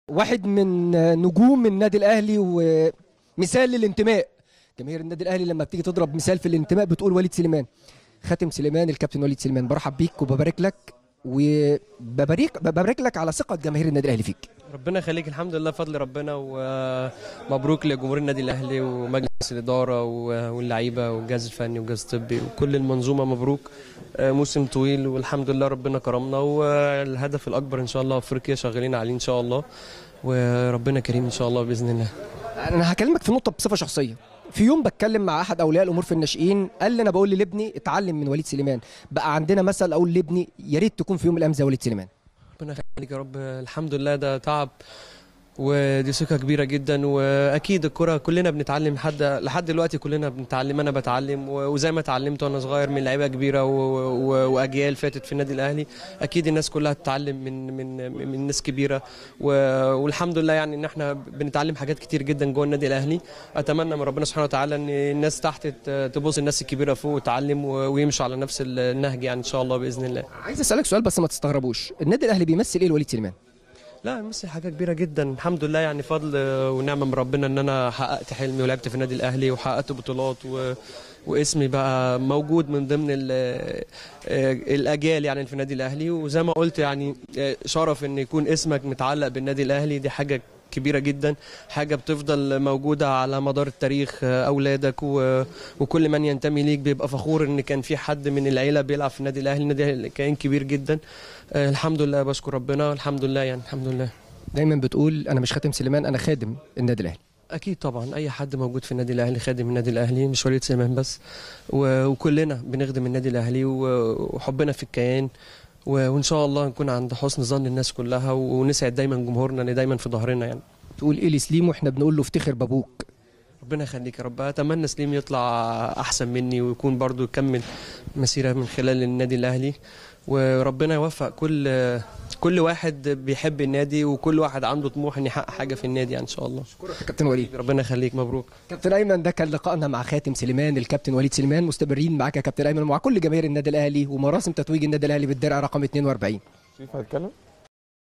واحد من نجوم النادي الاهلي ومثال للانتماء جماهير النادي الاهلي لما بتيجي تضرب مثال في الانتماء بتقول وليد سليمان خاتم سليمان الكابتن وليد سليمان برحب بيك وببارك لك وببارك ببارك لك على ثقه جماهير النادي الاهلي فيك ربنا يخليك الحمد لله فضل ربنا ومبروك لجمهور النادي الاهلي ومجلس الاداره واللعيبه والجهاز الفني والجهاز الطبي وكل المنظومه مبروك موسم طويل والحمد لله ربنا كرمنا والهدف الاكبر ان شاء الله افريقيا شغالين عليه ان شاء الله وربنا كريم ان شاء الله باذن الله انا هكلمك في نقطه بصفه شخصيه في يوم بتكلم مع احد اولياء الامور في الناشئين قال لي انا بقول لابني اتعلم من وليد سليمان بقى عندنا مثل اقول لابني يا ريت تكون في يوم من الايام زي وليد سليمان ربنا يخليك يا رب الحمد لله ده تعب ودي ثقه كبيره جدا واكيد الكره كلنا بنتعلم لحد لحد دلوقتي كلنا بنتعلم انا بتعلم وزي ما اتعلمت وانا صغير من لعيبه كبيره و... و... واجيال فاتت في النادي الاهلي اكيد الناس كلها تتعلم من من من ناس كبيره و... والحمد لله يعني ان احنا بنتعلم حاجات كتير جدا جوه النادي الاهلي اتمنى من ربنا سبحانه وتعالى ان الناس تحت تبص الناس الكبيره فوق وتعلم و... ويمشوا على نفس النهج يعني ان شاء الله باذن الله عايز اسالك سؤال بس ما تستغربوش النادي الاهلي بيمثل ايه لوليد سليمان لا مثل حاجه كبيره جدا الحمد لله يعني فضل ونعمه من ربنا ان انا حققت حلمي ولعبت في النادي الاهلي وحققت بطولات و... واسمي بقى موجود من ضمن الاجيال يعني في النادي الاهلي وزي ما قلت يعني شرف ان يكون اسمك متعلق بالنادي الاهلي دي حاجه كبيرة جدا حاجة بتفضل موجودة على مدار التاريخ أولادك و... وكل من ينتمي ليك بيبقى فخور إن كان في حد من العيلة بيلعب في النادي الأهلي النادي كيان كبير جدا آه الحمد لله بشكر ربنا الحمد لله يعني الحمد لله دايما بتقول أنا مش خاتم سليمان أنا خادم النادي الأهلي اكيد طبعا اي حد موجود في النادي الاهلي خادم النادي الاهلي مش وليد سليمان بس و... وكلنا بنخدم النادي الاهلي وحبنا في الكيان وان شاء الله نكون عند حسن ظن الناس كلها ونسعد دايما جمهورنا اللي دايما في ظهرنا يعني تقول ايه لسليم واحنا بنقول له افتخر بابوك ربنا يخليك يا رب اتمنى سليم يطلع احسن مني ويكون برضو يكمل مسيره من خلال النادي الاهلي وربنا يوفق كل كل واحد بيحب النادي وكل واحد عنده طموح ان يحقق حاجه في النادي يعني ان شاء الله اشكرك كابتن وليد ربنا يخليك مبروك كابتن ايمن ده كان لقائنا مع خاتم سليمان الكابتن وليد سليمان مستمرين معاك يا كابتن ايمن ومع كل جماهير النادي الاهلي ومراسم تتويج النادي الاهلي بالدرع رقم 42 شريف هتكلم